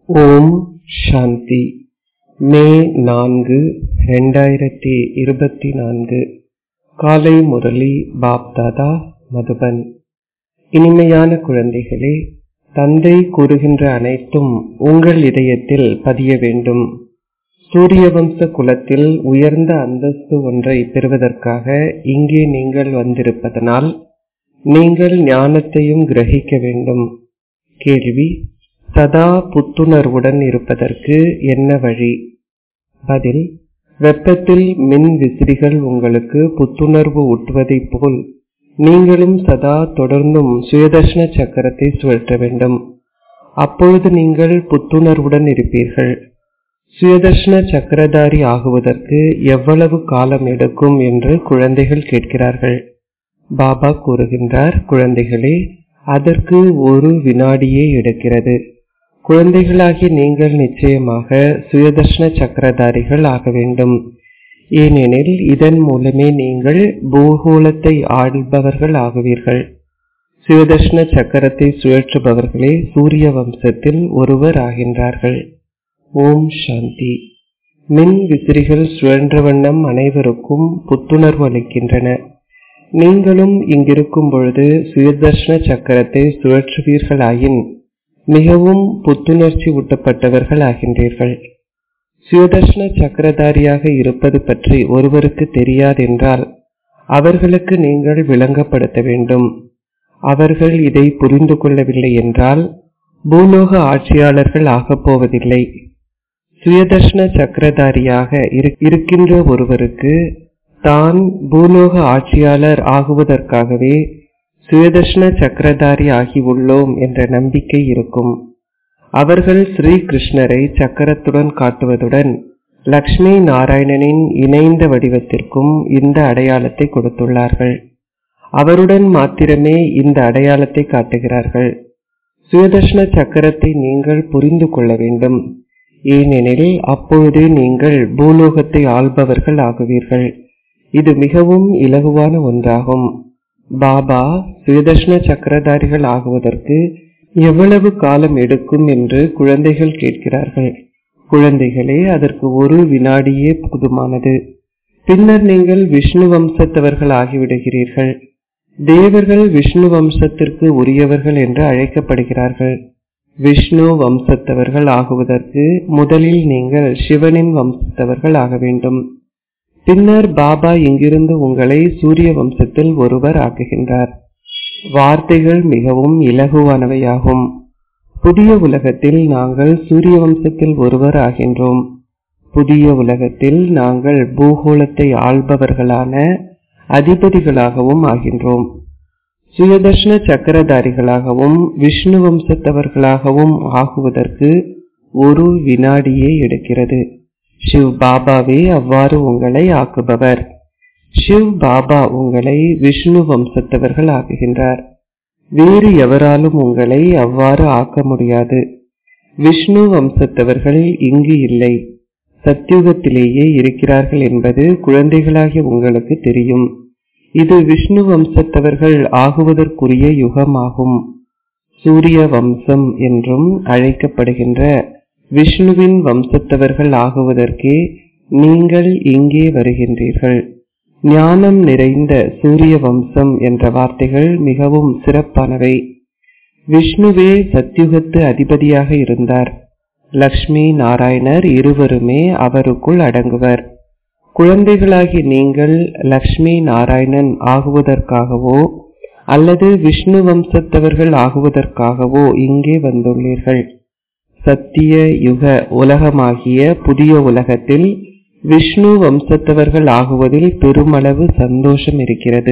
ஓம் சாந்தி மே நான்கு ரெண்டாயிரத்தி இருபத்தி நான்கு காலை முரளி பாப்தாதா மதுபன் இனிமையான குழந்தைகளே தந்தை கூறுகின்ற அனைத்தும் உங்கள் இதயத்தில் பதிய வேண்டும் சூரியவம்ச குலத்தில் உயர்ந்த அந்தஸ்து ஒன்றை பெறுவதற்காக இங்கே நீங்கள் வந்திருப்பதனால் நீங்கள் ஞானத்தையும் கிரகிக்க வேண்டும் கேள்வி சதா புத்துணர்வுடன் இருப்பதற்கு என்ன வழி பதில் வெப்பத்தில் மின் விசிறிகள் உங்களுக்கு புத்துணர்வு ஊட்டுவதைப் போல் நீங்களும் சதா தொடர்ந்தும் சுயதர்ஷன சக்கரத்தை சுழற்ற வேண்டும் அப்பொழுது நீங்கள் புத்துணர்வுடன் இருப்பீர்கள் சுயதர்ஷன சக்கரதாரி ஆகுவதற்கு எவ்வளவு காலம் எடுக்கும் என்று குழந்தைகள் கேட்கிறார்கள் பாபா கூறுகின்றார் குழந்தைகளே அதற்கு ஒரு வினாடியே எடுக்கிறது குழந்தைகளாகி நீங்கள் நிச்சயமாக சுயதர்ஷன சக்கரதாரிகள் ஆக வேண்டும் ஏனெனில் இதன் மூலமே நீங்கள் பூகோளத்தை ஆள்பவர்கள் ஆகுவீர்கள் சுயதர்ஷன சக்கரத்தை சுழற்றுபவர்களே சூரிய வம்சத்தில் ஒருவர் ஆகின்றார்கள் ஓம் சாந்தி மின் விசிறிகள் சுழன்ற வண்ணம் அனைவருக்கும் புத்துணர்வு அளிக்கின்றன நீங்களும் இங்கிருக்கும் பொழுது சுயதர்ஷன சக்கரத்தை சுழற்றுவீர்களாயின் மிகவும் புத்துணர்ச்சி ஊட்டப்பட்டவர்கள் ஆகின்றீர்கள் சுயதர்ஷன சக்கரதாரியாக இருப்பது பற்றி ஒருவருக்கு தெரியாதென்றால் அவர்களுக்கு நீங்கள் விளங்கப்படுத்த வேண்டும் அவர்கள் இதை புரிந்து கொள்ளவில்லை என்றால் பூலோக ஆட்சியாளர்கள் ஆகப் போவதில்லை சுயதர்ஷன சக்கரதாரியாக இருக்கின்ற ஒருவருக்கு தான் பூலோக ஆட்சியாளர் ஆகுவதற்காகவே சுயதர்ஷன சக்கரதாரி ஆகி உள்ளோம் என்ற நம்பிக்கை இருக்கும் அவர்கள் ஸ்ரீ கிருஷ்ணரை சக்கரத்துடன் காட்டுவதுடன் லக்ஷ்மி நாராயணனின் இணைந்த வடிவத்திற்கும் இந்த அடையாளத்தை கொடுத்துள்ளார்கள் அவருடன் மாத்திரமே இந்த அடையாளத்தை காட்டுகிறார்கள் சுயதர்ஷன சக்கரத்தை நீங்கள் புரிந்து கொள்ள வேண்டும் ஏனெனில் அப்பொழுதே நீங்கள் பூலோகத்தை ஆள்பவர்கள் ஆகுவீர்கள் இது மிகவும் இலகுவான ஒன்றாகும் பாபா சுயதர்ஷன சக்கரதாரிகள் ஆகுவதற்கு எவ்வளவு காலம் எடுக்கும் என்று குழந்தைகள் கேட்கிறார்கள் குழந்தைகளே அதற்கு ஒரு வினாடியே போதுமானது பின்னர் நீங்கள் விஷ்ணு வம்சத்தவர்கள் ஆகிவிடுகிறீர்கள் தேவர்கள் விஷ்ணு வம்சத்திற்கு உரியவர்கள் என்று அழைக்கப்படுகிறார்கள் விஷ்ணு வம்சத்தவர்கள் ஆகுவதற்கு முதலில் நீங்கள் சிவனின் வம்சத்தவர்கள் ஆக வேண்டும் பின்னர் பாபா இங்கிருந்து உங்களை சூரிய வம்சத்தில் ஒருவர் ஆக்குகின்றார் வார்த்தைகள் மிகவும் இலகுவானவையாகும் புதிய உலகத்தில் நாங்கள் சூரிய வம்சத்தில் ஒருவர் ஆகின்றோம் புதிய உலகத்தில் நாங்கள் பூகோளத்தை ஆள்பவர்களான அதிபதிகளாகவும் ஆகின்றோம் சுயதர்ஷன சக்கரதாரிகளாகவும் விஷ்ணு வம்சத்தவர்களாகவும் ஆகுவதற்கு ஒரு வினாடியே எடுக்கிறது சிவ் பாபாவே அவ்வாறு உங்களை ஆக்குபவர் சிவ் பாபா உங்களை விஷ்ணு வம்சத்தவர்கள் ஆக்குகின்றார் வேறு எவராலும் உங்களை அவ்வாறு ஆக்க முடியாது விஷ்ணு வம்சத்தவர்கள் இங்கு இல்லை சத்தியுகத்திலேயே இருக்கிறார்கள் என்பது குழந்தைகளாகிய உங்களுக்கு தெரியும் இது விஷ்ணு வம்சத்தவர்கள் ஆகுவதற்குரிய யுகமாகும் சூரிய வம்சம் என்றும் அழைக்கப்படுகின்ற விஷ்ணுவின் வம்சத்தவர்கள் ஆகுவதற்கே நீங்கள் இங்கே வருகின்றீர்கள் ஞானம் நிறைந்த சூரிய வம்சம் என்ற வார்த்தைகள் மிகவும் சிறப்பானவை விஷ்ணுவே சத்யுகத்து அதிபதியாக இருந்தார் லக்ஷ்மி நாராயணர் இருவருமே அவருக்குள் அடங்குவர் குழந்தைகளாகி நீங்கள் லக்ஷ்மி நாராயணன் ஆகுவதற்காகவோ அல்லது விஷ்ணு வம்சத்தவர்கள் ஆகுவதற்காகவோ இங்கே வந்துள்ளீர்கள் சத்திய யுக உலகமாகிய புதிய உலகத்தில் விஷ்ணு வம்சத்தவர்கள் ஆகுவதில் பெருமளவு சந்தோஷம் இருக்கிறது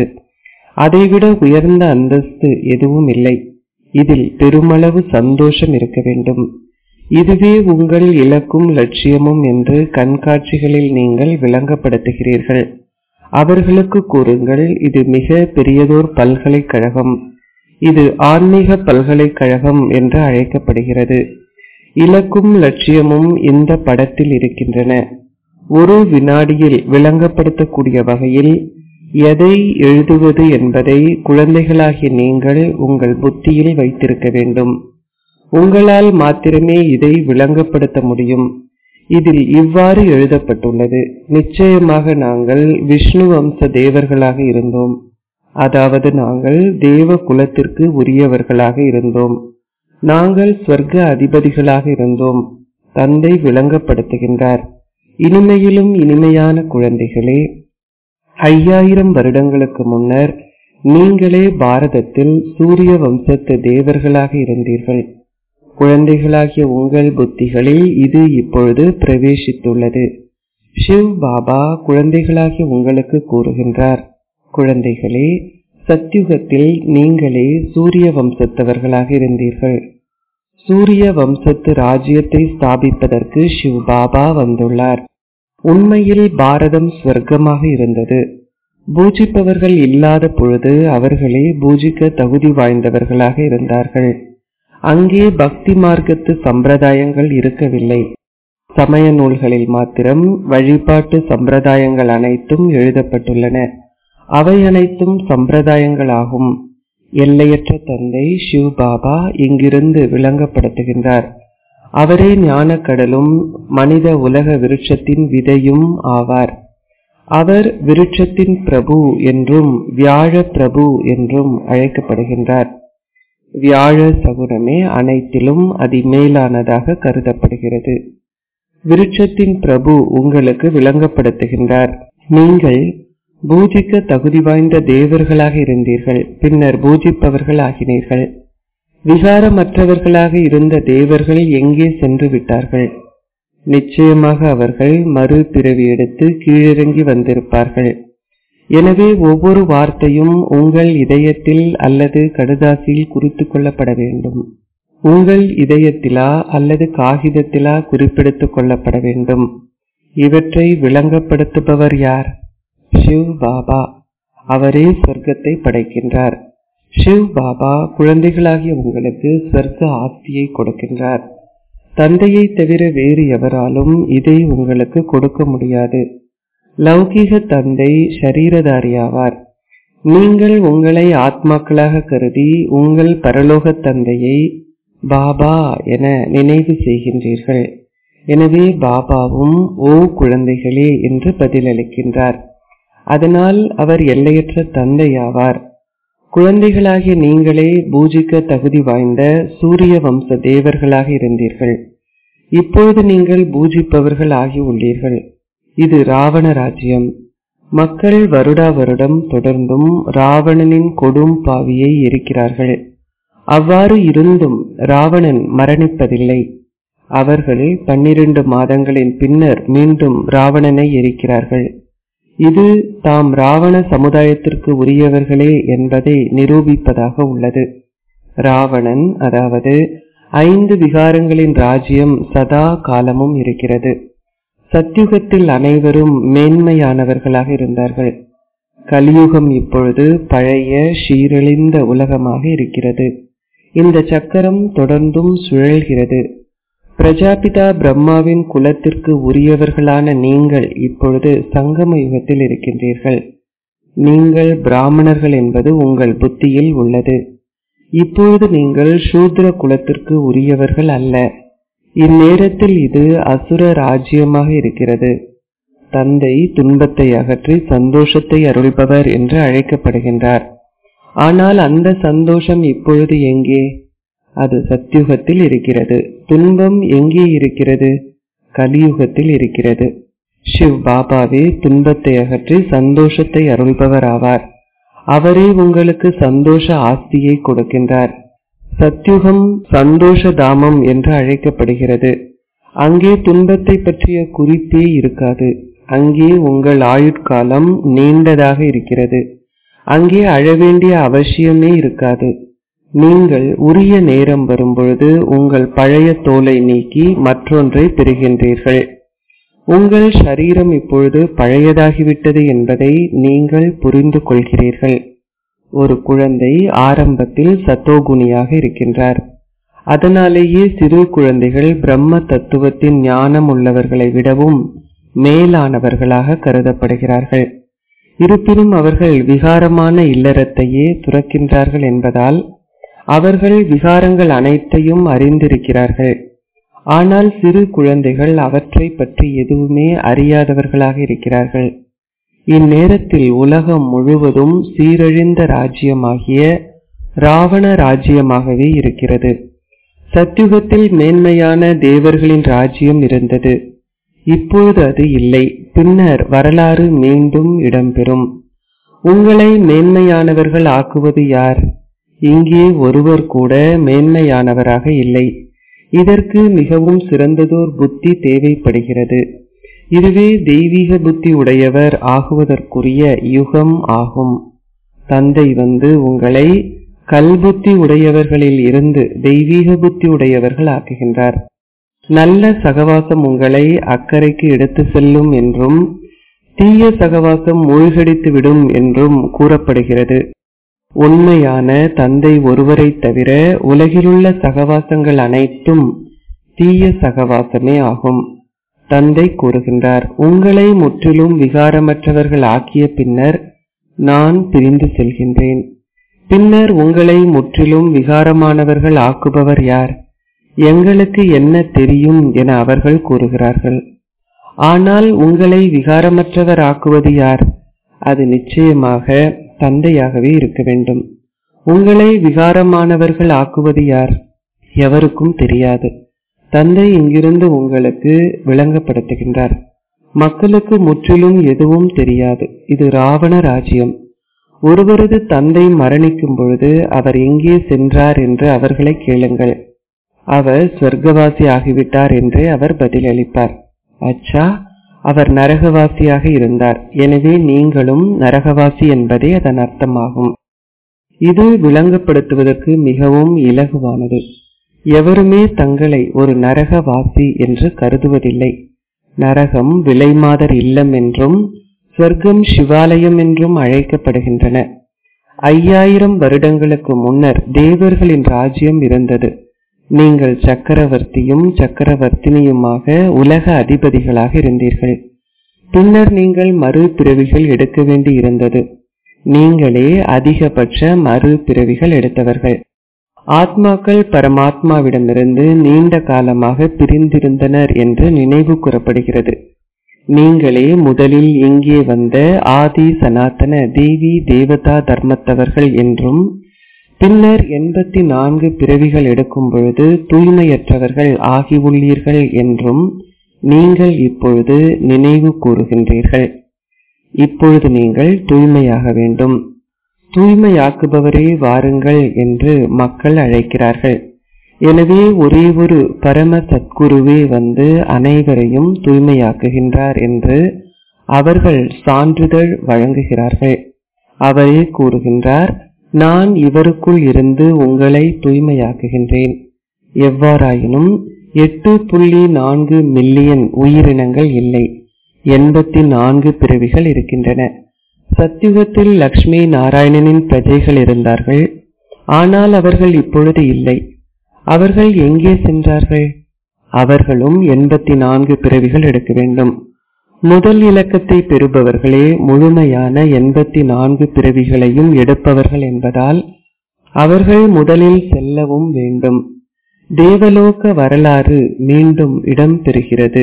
அதைவிட உயர்ந்த அந்தஸ்து எதுவும் இல்லை இதில் பெருமளவு சந்தோஷம் இருக்க வேண்டும் இதுவே உங்கள் இலக்கும் லட்சியமும் என்று கண்காட்சிகளில் நீங்கள் விளங்கப்படுத்துகிறீர்கள் அவர்களுக்கு கூறுங்கள் இது மிக பெரியதோர் பல்கலைக்கழகம் இது ஆன்மீக பல்கலைக்கழகம் என்று அழைக்கப்படுகிறது இலக்கும் லட்சியமும் இந்த படத்தில் இருக்கின்றன ஒரு வினாடியில் விளங்கப்படுத்தக்கூடிய வகையில் எதை எழுதுவது என்பதை குழந்தைகளாகிய நீங்கள் உங்கள் புத்தியில் வைத்திருக்க வேண்டும் உங்களால் மாத்திரமே இதை விளங்கப்படுத்த முடியும் இதில் இவ்வாறு எழுதப்பட்டுள்ளது நிச்சயமாக நாங்கள் விஷ்ணு வம்ச தேவர்களாக இருந்தோம் அதாவது நாங்கள் தேவ குலத்திற்கு உரியவர்களாக இருந்தோம் நாங்கள் ஸ்வர்க்க அதிபதிகளாக இருந்தோம் தந்தை விளங்கப்படுத்துகின்றார் இனிமையிலும் இனிமையான குழந்தைகளே ஐயாயிரம் வருடங்களுக்கு முன்னர் நீங்களே பாரதத்தில் சூரிய வம்சத்து தேவர்களாக இருந்தீர்கள் குழந்தைகளாகிய உங்கள் புத்திகளில் இது இப்பொழுது பிரவேசித்துள்ளது சிவ் பாபா குழந்தைகளாகிய உங்களுக்கு கூறுகின்றார் குழந்தைகளே சத்யுகத்தில் நீங்களே சூரிய வம்சத்தவர்களாக இருந்தீர்கள் சூரிய வம்சத்து ராஜ்யத்தை ஸ்தாபிப்பதற்கு சிவ் பாபா வந்துள்ளார் உண்மையில் பாரதம் ஸ்வர்க்கமாக இருந்தது பூஜிப்பவர்கள் இல்லாத பொழுது அவர்களே பூஜிக்க தகுதி வாய்ந்தவர்களாக இருந்தார்கள் அங்கே பக்தி மார்க்கத்து சம்பிரதாயங்கள் இருக்கவில்லை சமய நூல்களில் மாத்திரம் வழிபாட்டு சம்பிரதாயங்கள் அனைத்தும் எழுதப்பட்டுள்ளன அவை அனைத்தும் சம்பிரதாயங்களாகும் எல்லையற்ற தந்தை சிவ் பாபா இங்கிருந்து விளங்கப்படுத்துகின்றார் அவரே ஞானக்கடலும் மனித உலக விருட்சத்தின் விதையும் ஆவார் அவர் விருட்சத்தின் பிரபு என்றும் வியாழ பிரபு என்றும் அழைக்கப்படுகின்றார் வியாழ சகுனமே அனைத்திலும் அதிமேலானதாக கருதப்படுகிறது விருட்சத்தின் பிரபு உங்களுக்கு விளங்கப்படுத்துகின்றார் நீங்கள் பூஜிக்க தகுதி வாய்ந்த தேவர்களாக இருந்தீர்கள் பின்னர் பூஜிப்பவர்கள் ஆகினீர்கள் விகாரமற்றவர்களாக இருந்த தேவர்கள் எங்கே சென்று விட்டார்கள் நிச்சயமாக அவர்கள் மறு பிறவி எடுத்து கீழிறங்கி வந்திருப்பார்கள் எனவே ஒவ்வொரு வார்த்தையும் உங்கள் இதயத்தில் அல்லது கடுதாசியில் குறித்து கொள்ளப்பட வேண்டும் உங்கள் இதயத்திலா அல்லது காகிதத்திலா குறிப்பெடுத்துக் கொள்ளப்பட வேண்டும் இவற்றை விளங்கப்படுத்துபவர் யார் சிவ் பாபா அவரே சொர்க்கத்தை படைக்கின்றார் சிவ் பாபா குழந்தைகளாகிய உங்களுக்கு சொர்க்க ஆஸ்தியை கொடுக்கின்றார் தந்தையை தவிர வேறு எவராலும் இதை உங்களுக்கு கொடுக்க முடியாது லௌகீக தந்தை ஷரீரதாரியாவார் நீங்கள் உங்களை ஆத்மாக்களாக கருதி உங்கள் பரலோக தந்தையை பாபா என நினைவு செய்கின்றீர்கள் எனவே பாபாவும் ஓ குழந்தைகளே என்று பதிலளிக்கின்றார் அதனால் அவர் எல்லையற்ற தந்தையாவார் குழந்தைகளாகிய நீங்களே பூஜிக்க தகுதி வாய்ந்த சூரிய வம்ச தேவர்களாக இருந்தீர்கள் இப்பொழுது நீங்கள் பூஜிப்பவர்கள் ஆகி உள்ளீர்கள் இது ராவண ராஜ்யம் மக்கள் வருடா வருடம் தொடர்ந்தும் ராவணனின் கொடும் பாவியை எரிக்கிறார்கள் அவ்வாறு இருந்தும் ராவணன் மரணிப்பதில்லை அவர்கள் பன்னிரண்டு மாதங்களின் பின்னர் மீண்டும் ராவணனை எரிக்கிறார்கள் இது தாம் ராவண சமுதாயத்திற்கு உரியவர்களே என்பதை நிரூபிப்பதாக உள்ளது ராவணன் அதாவது ஐந்து விகாரங்களின் ராஜ்யம் சதா காலமும் இருக்கிறது சத்யுகத்தில் அனைவரும் மேன்மையானவர்களாக இருந்தார்கள் கலியுகம் இப்பொழுது பழைய சீரழிந்த உலகமாக இருக்கிறது இந்த சக்கரம் தொடர்ந்தும் சுழல்கிறது பிரஜாபிதா பிரம்மாவின் குலத்திற்கு உரியவர்களான நீங்கள் இப்பொழுது சங்கம யுகத்தில் இருக்கின்றீர்கள் நீங்கள் பிராமணர்கள் என்பது உங்கள் புத்தியில் உள்ளது இப்பொழுது நீங்கள் சூத்ர குலத்திற்கு உரியவர்கள் அல்ல இந்நேரத்தில் இது அசுர ராஜ்யமாக இருக்கிறது தந்தை துன்பத்தை அகற்றி சந்தோஷத்தை அருள்பவர் என்று அழைக்கப்படுகின்றார் ஆனால் அந்த சந்தோஷம் இப்பொழுது எங்கே அது சத்யுகத்தில் இருக்கிறது துன்பம் எங்கே இருக்கிறது கலியுகத்தில் இருக்கிறது சிவ் பாபாவே துன்பத்தை அகற்றி சந்தோஷத்தை அருள்பவர் ஆவார் அவரே உங்களுக்கு சந்தோஷ ஆஸ்தியை கொடுக்கின்றார் சத்யுகம் சந்தோஷ தாமம் என்று அழைக்கப்படுகிறது அங்கே துன்பத்தை பற்றிய குறிப்பே இருக்காது அங்கே உங்கள் ஆயுட்காலம் நீண்டதாக இருக்கிறது அங்கே அழவேண்டிய அவசியமே இருக்காது நீங்கள் உரிய நேரம் வரும்பொழுது உங்கள் பழைய தோலை நீக்கி மற்றொன்றை பெறுகின்றீர்கள் உங்கள் சரீரம் இப்பொழுது பழையதாகிவிட்டது என்பதை நீங்கள் புரிந்து கொள்கிறீர்கள் ஒரு குழந்தை ஆரம்பத்தில் சத்தோகுணியாக இருக்கின்றார் அதனாலேயே சிறு குழந்தைகள் பிரம்ம தத்துவத்தின் ஞானம் உள்ளவர்களை விடவும் மேலானவர்களாக கருதப்படுகிறார்கள் இருப்பினும் அவர்கள் விகாரமான இல்லறத்தையே துறக்கின்றார்கள் என்பதால் அவர்கள் விகாரங்கள் அனைத்தையும் அறிந்திருக்கிறார்கள் ஆனால் சிறு குழந்தைகள் அவற்றை பற்றி எதுவுமே அறியாதவர்களாக இருக்கிறார்கள் இந்நேரத்தில் உலகம் முழுவதும் சீரழிந்த ராஜ்யமாகிய ராவண ராஜ்யமாகவே இருக்கிறது சத்யுகத்தில் மேன்மையான தேவர்களின் ராஜ்யம் இருந்தது இப்பொழுது அது இல்லை பின்னர் வரலாறு மீண்டும் இடம்பெறும் உங்களை மேன்மையானவர்கள் ஆக்குவது யார் இங்கே ஒருவர் கூட மேன்மையானவராக இல்லை இதற்கு மிகவும் சிறந்ததோர் புத்தி தேவைப்படுகிறது இதுவே தெய்வீக புத்தி உடையவர் ஆகுவதற்குரிய யுகம் ஆகும் தந்தை வந்து உங்களை கல்புத்தி உடையவர்களில் இருந்து தெய்வீக புத்தி உடையவர்கள் ஆக்குகின்றார் நல்ல சகவாசம் உங்களை அக்கறைக்கு எடுத்து செல்லும் என்றும் தீய சகவாசம் மூழ்கடித்து விடும் என்றும் கூறப்படுகிறது உண்மையான தந்தை ஒருவரை தவிர உலகிலுள்ள சகவாசங்கள் அனைத்தும் தீய சகவாசமே ஆகும் தந்தை கூறுகின்றார் உங்களை முற்றிலும் விகாரமற்றவர்கள் ஆக்கிய பின்னர் நான் பிரிந்து செல்கின்றேன் பின்னர் உங்களை முற்றிலும் விகாரமானவர்கள் ஆக்குபவர் யார் எங்களுக்கு என்ன தெரியும் என அவர்கள் கூறுகிறார்கள் ஆனால் உங்களை விகாரமற்றவர் ஆக்குவது யார் அது நிச்சயமாக தந்தையாகவே இருக்க வேண்டும் உங்களை விகாரமானவர்கள் ஆக்குவது யார் எவருக்கும் தெரியாது தந்தை இங்கிருந்து உங்களுக்கு விளங்கப்படுத்துகின்றார் மக்களுக்கு முற்றிலும் எதுவும் தெரியாது இது ராவண ராஜ்யம் ஒருவரது தந்தை மரணிக்கும் பொழுது அவர் எங்கே சென்றார் என்று அவர்களை கேளுங்கள் அவர் சொர்க்கவாசி ஆகிவிட்டார் என்று அவர் பதிலளிப்பார் அச்சா அவர் நரகவாசியாக இருந்தார் எனவே நீங்களும் நரகவாசி என்பதே அதன் அர்த்தமாகும் இது விளங்கப்படுத்துவதற்கு மிகவும் இலகுவானது எவருமே தங்களை ஒரு நரகவாசி என்று கருதுவதில்லை நரகம் விலைமாதர் இல்லம் என்றும் சொர்க்கம் சிவாலயம் என்றும் அழைக்கப்படுகின்றன ஐயாயிரம் வருடங்களுக்கு முன்னர் தேவர்களின் ராஜ்யம் இருந்தது நீங்கள் சக்கரவர்த்தியும் சக்கரவர்த்தினியுமாக உலக அதிபதிகளாக இருந்தீர்கள் பின்னர் நீங்கள் மறு பிறவிகள் எடுக்க வேண்டி இருந்தது நீங்களே அதிகபட்ச மறு பிறவிகள் எடுத்தவர்கள் ஆத்மாக்கள் பரமாத்மாவிடமிருந்து நீண்ட காலமாக பிரிந்திருந்தனர் என்று நினைவு கூறப்படுகிறது நீங்களே முதலில் இங்கே வந்த ஆதி சனாதன தேவி தேவதா தர்மத்தவர்கள் என்றும் பின்னர் எண்பத்தி நான்கு பிறவிகள் எடுக்கும் பொழுது தூய்மையற்றவர்கள் ஆகி உள்ளீர்கள் என்றும் நீங்கள் இப்பொழுது நினைவு கூறுகின்றீர்கள் இப்பொழுது நீங்கள் தூய்மையாக வேண்டும் தூய்மையாக்குபவரே வாருங்கள் என்று மக்கள் அழைக்கிறார்கள் எனவே ஒரே ஒரு பரம சத்குருவே வந்து அனைவரையும் தூய்மையாக்குகின்றார் என்று அவர்கள் சான்றிதழ் வழங்குகிறார்கள் அவரே கூறுகின்றார் நான் இவருக்குள் இருந்து உங்களை தூய்மையாக்குகின்றேன் எவ்வாறாயினும் எட்டு புள்ளி நான்கு மில்லியன் உயிரினங்கள் இல்லை எண்பத்தி நான்கு பிறவிகள் இருக்கின்றன சத்தியுகத்தில் லக்ஷ்மி நாராயணனின் பிரஜைகள் இருந்தார்கள் ஆனால் அவர்கள் இப்பொழுது இல்லை அவர்கள் எங்கே சென்றார்கள் அவர்களும் எண்பத்தி நான்கு பிறவிகள் எடுக்க வேண்டும் முதல் இலக்கத்தை பெறுபவர்களே முழுமையான எண்பத்தி நான்கு பிறவிகளையும் எடுப்பவர்கள் என்பதால் அவர்கள் முதலில் செல்லவும் வேண்டும் தேவலோக வரலாறு மீண்டும் இடம் பெறுகிறது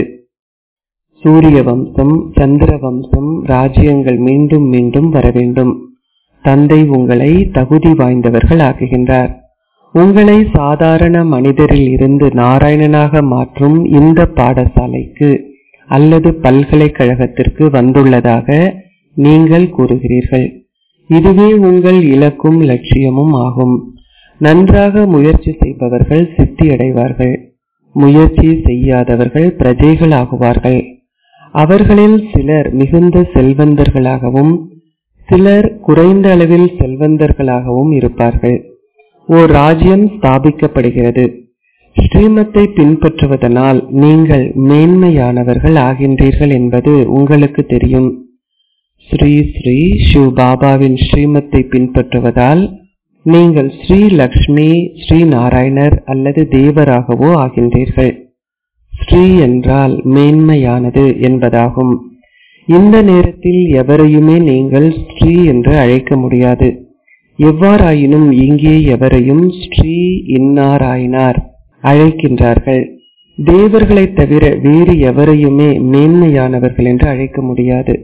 சூரிய வம்சம் சந்திர வம்சம் ராஜ்யங்கள் மீண்டும் மீண்டும் வர வேண்டும் தந்தை உங்களை தகுதி வாய்ந்தவர்கள் ஆக்குகின்றார் உங்களை சாதாரண மனிதரில் இருந்து நாராயணனாக மாற்றும் இந்த பாடசாலைக்கு அல்லது பல்கலைக்கழகத்திற்கு வந்துள்ளதாக நீங்கள் கூறுகிறீர்கள் இதுவே உங்கள் இலக்கும் லட்சியமும் ஆகும் நன்றாக முயற்சி செய்பவர்கள் சித்தி அடைவார்கள் முயற்சி செய்யாதவர்கள் பிரஜைகள் ஆகுவார்கள் அவர்களில் சிலர் மிகுந்த செல்வந்தர்களாகவும் சிலர் குறைந்த அளவில் செல்வந்தர்களாகவும் இருப்பார்கள் ஓர் ராஜ்யம் ஸ்தாபிக்கப்படுகிறது ஸ்ரீமத்தை பின்பற்றுவதனால் நீங்கள் மேன்மையானவர்கள் ஆகின்றீர்கள் என்பது உங்களுக்கு தெரியும் ஸ்ரீ ஸ்ரீ சிவ் பாபாவின் ஸ்ரீமத்தை பின்பற்றுவதால் நீங்கள் ஸ்ரீ லக்ஷ்மி ஸ்ரீ நாராயணர் அல்லது தேவராகவோ ஆகின்றீர்கள் ஸ்ரீ என்றால் மேன்மையானது என்பதாகும் இந்த நேரத்தில் எவரையுமே நீங்கள் ஸ்ரீ என்று அழைக்க முடியாது எவ்வாறாயினும் இங்கே எவரையும் ஸ்ரீ இன்னாராயினார் அழைக்கின்றார்கள் தேவர்களைத் தவிர வேறு எவரையுமே மேன்மையானவர்கள் என்று அழைக்க முடியாது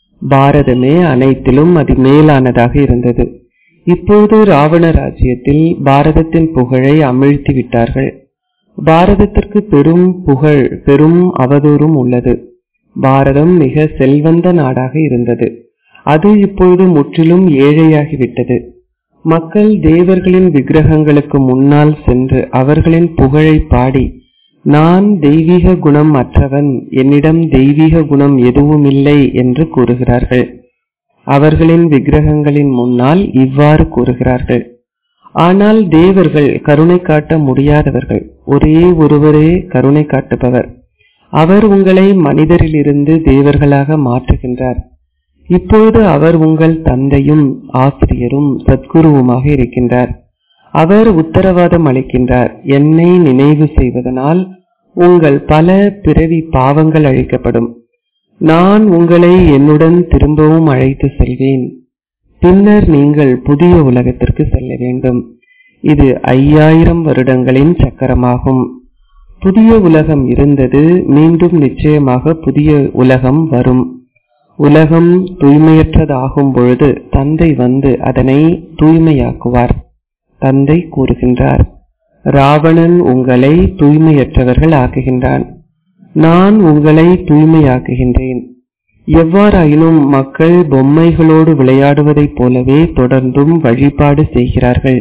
பாரதமே அனைத்திலும் அது மேலானதாக இருந்தது இப்போது ராவண ராஜ்யத்தில் பாரதத்தின் புகழை அமிழ்த்தி விட்டார்கள் பாரதத்திற்கு பெரும் புகழ் பெரும் அவதூறும் உள்ளது பாரதம் மிக செல்வந்த நாடாக இருந்தது அது இப்பொழுது முற்றிலும் ஏழையாகிவிட்டது மக்கள் தேவர்களின் விக்கிரகங்களுக்கு முன்னால் சென்று அவர்களின் புகழை பாடி நான் தெய்வீக குணம் அற்றவன் என்னிடம் தெய்வீக குணம் எதுவுமில்லை என்று கூறுகிறார்கள் அவர்களின் விக்கிரகங்களின் முன்னால் இவ்வாறு கூறுகிறார்கள் ஆனால் தேவர்கள் கருணை காட்ட முடியாதவர்கள் ஒரே ஒருவரே கருணை காட்டுபவர் அவர் உங்களை மனிதரிலிருந்து தேவர்களாக மாற்றுகின்றார் இப்பொழுது அவர் உங்கள் தந்தையும் ஆசிரியரும் சத்குருவுமாக இருக்கின்றார் அவர் உத்தரவாதம் அளிக்கின்றார் என்னை நினைவு செய்வதனால் உங்கள் பல பிறவி பாவங்கள் அழிக்கப்படும் நான் உங்களை என்னுடன் திரும்பவும் அழைத்து செல்வேன் பின்னர் நீங்கள் புதிய உலகத்திற்கு செல்ல வேண்டும் இது ஐயாயிரம் வருடங்களின் சக்கரமாகும் புதிய உலகம் இருந்தது மீண்டும் நிச்சயமாக புதிய உலகம் வரும் உலகம் தூய்மையற்றதாகும் பொழுது தந்தை வந்து அதனை தூய்மையாக்குவார் தந்தை கூறுகின்றார் ராவணன் உங்களை தூய்மையற்றவர்கள் ஆக்குகின்றான் நான் உங்களை தூய்மையாக்குகின்றேன் எவ்வாறாயினும் மக்கள் பொம்மைகளோடு விளையாடுவதைப் போலவே தொடர்ந்தும் வழிபாடு செய்கிறார்கள்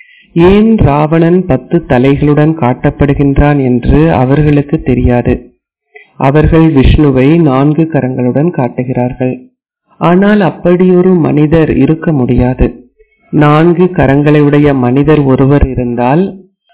ஏன் ராவணன் பத்து தலைகளுடன் காட்டப்படுகின்றான் என்று அவர்களுக்கு தெரியாது அவர்கள் விஷ்ணுவை நான்கு கரங்களுடன் காட்டுகிறார்கள் ஆனால் அப்படியொரு மனிதர் இருக்க முடியாது நான்கு கரங்களை உடைய மனிதர் ஒருவர் இருந்தால்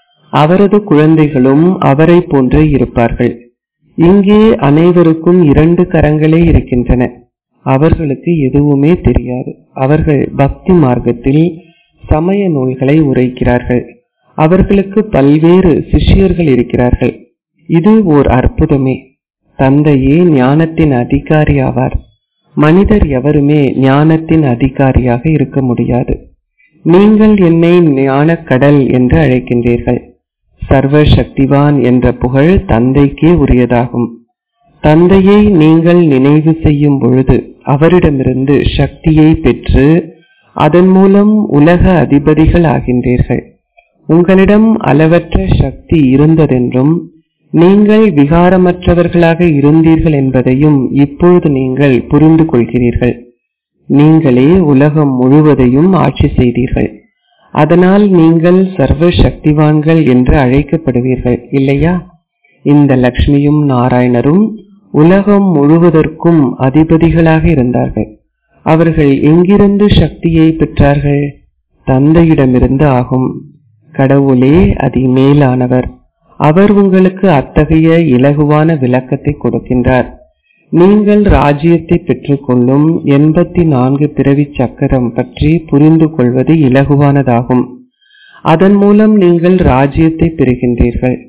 அவரது குழந்தைகளும் அவரை போன்றே இருப்பார்கள் இங்கே அனைவருக்கும் இரண்டு கரங்களே இருக்கின்றன அவர்களுக்கு எதுவுமே தெரியாது அவர்கள் பக்தி மார்க்கத்தில் சமய நூல்களை உரைக்கிறார்கள் அவர்களுக்கு பல்வேறு சிஷ்யர்கள் இருக்கிறார்கள் இது ஓர் அற்புதமே தந்தையே ஞானத்தின் அதிகாரி ஆவார் மனிதர் எவருமே ஞானத்தின் அதிகாரியாக இருக்க முடியாது நீங்கள் என்னை ஞானக் கடல் என்று அழைக்கின்றீர்கள் சர்வ சக்திவான் என்ற புகழ் தந்தைக்கே உரியதாகும் தந்தையை நீங்கள் நினைவு செய்யும் பொழுது அவரிடமிருந்து சக்தியை பெற்று அதன் மூலம் உலக அதிபதிகள் ஆகின்றீர்கள் உங்களிடம் அளவற்ற சக்தி இருந்ததென்றும் நீங்கள் விகாரமற்றவர்களாக இருந்தீர்கள் என்பதையும் இப்பொழுது நீங்கள் புரிந்து கொள்கிறீர்கள் நீங்களே உலகம் முழுவதையும் ஆட்சி செய்தீர்கள் அதனால் நீங்கள் சர்வ சக்திவான்கள் என்று அழைக்கப்படுவீர்கள் இல்லையா இந்த லக்ஷ்மியும் நாராயணரும் உலகம் முழுவதற்கும் அதிபதிகளாக இருந்தார்கள் அவர்கள் எங்கிருந்து சக்தியை பெற்றார்கள் தந்தையிடமிருந்து ஆகும் கடவுளே அதி மேலானவர் அவர் உங்களுக்கு அத்தகைய இலகுவான விளக்கத்தை கொடுக்கின்றார் நீங்கள் ராஜ்யத்தை பெற்றுக்கொள்ளும் எண்பத்தி நான்கு பிறவி சக்கரம் பற்றி புரிந்து கொள்வது இலகுவானதாகும் அதன் மூலம் நீங்கள் ராஜ்யத்தை பெறுகின்றீர்கள்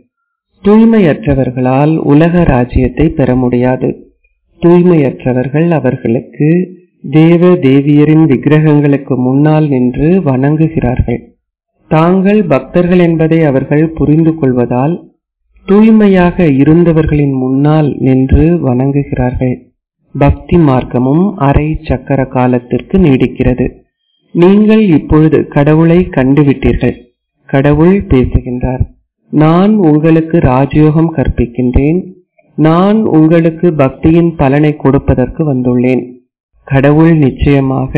தூய்மையற்றவர்களால் உலக ராஜ்யத்தை பெற முடியாது தூய்மையற்றவர்கள் அவர்களுக்கு தேவ தேவியரின் விக்கிரகங்களுக்கு முன்னால் நின்று வணங்குகிறார்கள் தாங்கள் பக்தர்கள் என்பதை அவர்கள் புரிந்து கொள்வதால் தூய்மையாக இருந்தவர்களின் முன்னால் நின்று வணங்குகிறார்கள் பக்தி மார்க்கமும் அரை சக்கர காலத்திற்கு நீடிக்கிறது நீங்கள் இப்பொழுது கடவுளை கண்டுவிட்டீர்கள் கடவுள் பேசுகின்றார் நான் உங்களுக்கு ராஜயோகம் கற்பிக்கின்றேன் நான் உங்களுக்கு பக்தியின் பலனை கொடுப்பதற்கு வந்துள்ளேன் கடவுள் நிச்சயமாக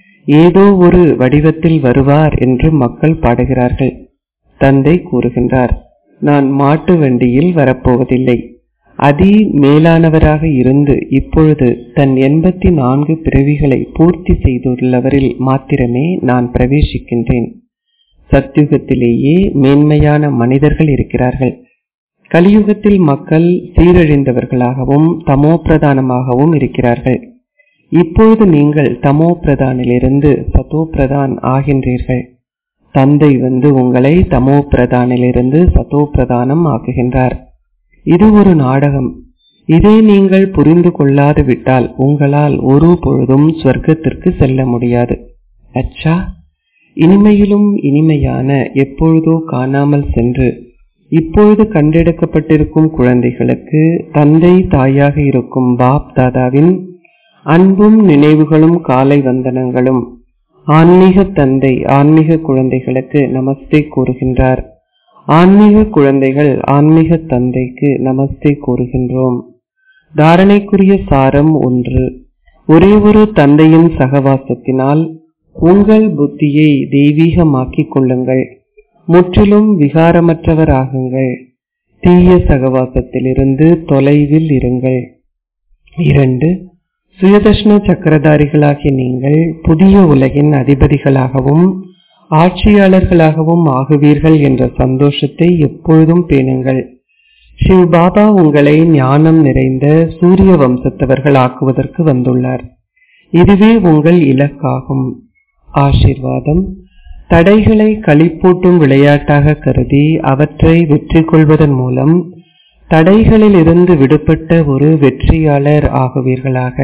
ஏதோ ஒரு வடிவத்தில் வருவார் என்று மக்கள் பாடுகிறார்கள் தந்தை கூறுகின்றார் நான் மாட்டு வண்டியில் வரப்போவதில்லை அதி மேலானவராக இருந்து இப்பொழுது தன் எண்பத்தி நான்கு பிறவிகளை பூர்த்தி செய்துள்ளவரில் மாத்திரமே நான் பிரவேசிக்கின்றேன் சத்யுகத்திலேயே மேன்மையான மனிதர்கள் இருக்கிறார்கள் கலியுகத்தில் மக்கள் சீரழிந்தவர்களாகவும் தமோ பிரதானமாகவும் இருக்கிறார்கள் இப்பொழுது நீங்கள் தமோ பிரதானிலிருந்து சதோ பிரதான் ஆகின்றீர்கள் தந்தை வந்து உங்களை தமோ பிரதானிலிருந்து சதோ பிரதானம் ஆக்குகின்றார் இது ஒரு நாடகம் இதை நீங்கள் புரிந்து கொள்ளாது விட்டால் உங்களால் ஒரு பொழுதும் சொர்க்கத்திற்கு செல்ல முடியாது அச்சா இனிமையிலும் இனிமையான எப்பொழுதோ காணாமல் சென்று இப்பொழுது கண்டெடுக்கப்பட்டிருக்கும் குழந்தைகளுக்கு தந்தை தாயாக இருக்கும் பாப் தாதாவின் அன்பும் நினைவுகளும் காலை வந்தனங்களும் ஆன்மீக தந்தை ஆன்மீக குழந்தைகளுக்கு நமஸ்தே கூறுகின்றார் ஆன்மீக குழந்தைகள் ஆன்மீக தந்தைக்கு நமஸ்தே கூறுகின்றோம் தாரணைக்குரிய சாரம் ஒன்று ஒரே ஒரு தந்தையின் சகவாசத்தினால் உங்கள் புத்தியை தெய்வீகமாக்கிக் கொள்ளுங்கள் முற்றிலும் விகாரமற்றவர் ஆகுங்கள் தீய சகவாசத்திலிருந்து தொலைவில் இருங்கள் இரண்டு சுயதர்ஷ்ண சக்கரதாரிகளாகிய நீங்கள் புதிய உலகின் அதிபதிகளாகவும் ஆட்சியாளர்களாகவும் ஆகுவீர்கள் என்ற சந்தோஷத்தை எப்பொழுதும் பேணுங்கள் சிவ் பாபா உங்களை ஞானம் நிறைந்த சூரிய வம்சத்தவர்கள் ஆக்குவதற்கு வந்துள்ளார் இதுவே உங்கள் இலக்காகும் ஆசிர்வாதம் தடைகளை களிப்பூட்டும் விளையாட்டாக கருதி அவற்றை வெற்றி கொள்வதன் மூலம் தடைகளில் இருந்து விடுபட்ட ஒரு வெற்றியாளர் ஆகுவீர்களாக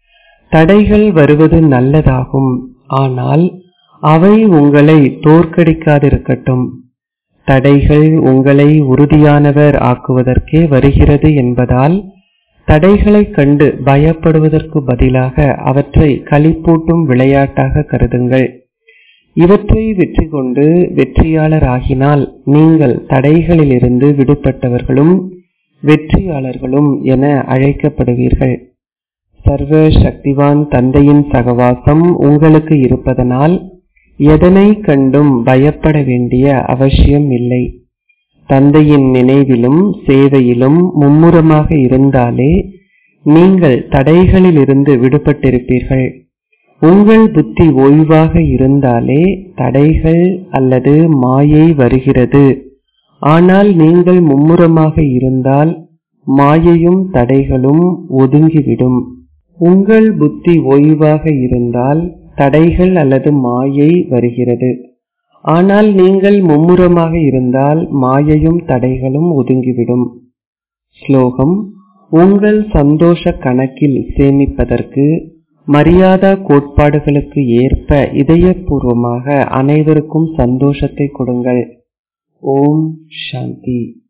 தடைகள் வருவது நல்லதாகும் ஆனால் அவை உங்களை தோற்கடிக்காதிருக்கட்டும் தடைகள் உங்களை உறுதியானவர் ஆக்குவதற்கே வருகிறது என்பதால் தடைகளை கண்டு பயப்படுவதற்கு பதிலாக அவற்றை களிப்பூட்டும் விளையாட்டாக கருதுங்கள் இவற்றை வெற்றி கொண்டு வெற்றியாளர் ஆகினால் நீங்கள் தடைகளிலிருந்து விடுபட்டவர்களும் வெற்றியாளர்களும் என அழைக்கப்படுவீர்கள் சர்வ சக்திவான் தந்தையின் சகவாசம் உங்களுக்கு இருப்பதனால் எதனை கண்டும் பயப்பட வேண்டிய அவசியம் இல்லை தந்தையின் நினைவிலும் சேவையிலும் மும்முரமாக இருந்தாலே நீங்கள் தடைகளிலிருந்து விடுபட்டிருப்பீர்கள் உங்கள் புத்தி ஓய்வாக இருந்தாலே தடைகள் அல்லது மாயை வருகிறது ஆனால் நீங்கள் மும்முரமாக இருந்தால் மாயையும் தடைகளும் ஒதுங்கிவிடும் உங்கள் புத்தி ஓய்வாக இருந்தால் தடைகள் அல்லது மாயை வருகிறது ஆனால் நீங்கள் மும்முரமாக இருந்தால் மாயையும் தடைகளும் ஒதுங்கிவிடும் ஸ்லோகம் உங்கள் சந்தோஷ கணக்கில் சேமிப்பதற்கு மரியாதா கோட்பாடுகளுக்கு ஏற்ப இதயபூர்வமாக அனைவருக்கும் சந்தோஷத்தை கொடுங்கள் ஓம் சாந்தி